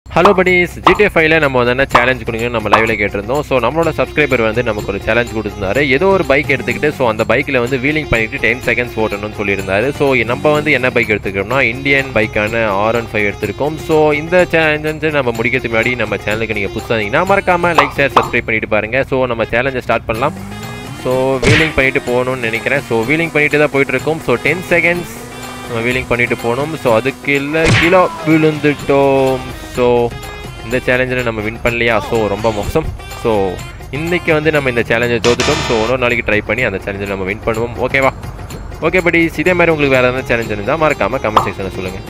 hello buddies GTA ஃபைவ்ல நம்ம வந்து என்ன சேலஞ்ச் கொடுங்க நம்ம லைவ்ல கேட்டிருந்தோம் ஸோ நம்மளோட சப்ஸ்கிரைபர் வந்து நமக்கு ஒரு சேலஞ்ச் கொடுத்துருந்தாரு ஏதோ ஒரு பைக் எடுத்துக்கிட்டு ஸோ அந்த பைக்கில் வந்து வீலிங் பண்ணிட்டு டென் செகண்ட்ஸ் ஓட்டணும்னு சொல்லியிருந்தாரு ஸோ நம்ம வந்து என்ன பைக் எடுத்துக்கிறோம்னா இந்தியன் பைக்கான ஆர் ஒன் ஃபைவ் எடுத்திருக்கோம் ஸோ இந்த சேலஞ்சை நம்ம முடிக்கிறதுக்கு முன்னாடி நம்ம சேனலுக்கு நீங்கள் புதுசாக இருந்தீங்கன்னா மறக்காம லைக் ஷேர் சப்ஸ்கிரைப் பண்ணிட்டு பாருங்க ஸோ நம்ம சேலஞ்சை ஸ்டார்ட் பண்ணலாம் ஸோ வீலிங் பண்ணிட்டு போகணும்னு நினைக்கிறேன் ஸோ வீலிங் பண்ணிட்டு தான் போயிட்டு இருக்கோம் ஸோ டென் செகண்ட்ஸ் நம்ம வீலிங் பண்ணிட்டு போகணும் ஸோ அதுக்கு இல்லை கிலோ விழுந்துட்டோம் ஸோ இந்த சேலஞ்சில் நம்ம வின் பண்ணலையா ஸோ ரொம்ப மோசம் ஸோ இன்றைக்கி வந்து நம்ம இந்த சேலஞ்சை தோத்துட்டோம் ஸோ இன்னொரு நாளைக்கு ட்ரை பண்ணி அந்த சேலஞ்சில் நம்ம வின் பண்ணுவோம் ஓகேவா ஓகே படி இதே மாதிரி உங்களுக்கு வேறு எதாவது சேலஞ்ச் இருந்தால் மறக்காமல் கமெண்ட் செக்ஷனில் சொல்லுங்கள்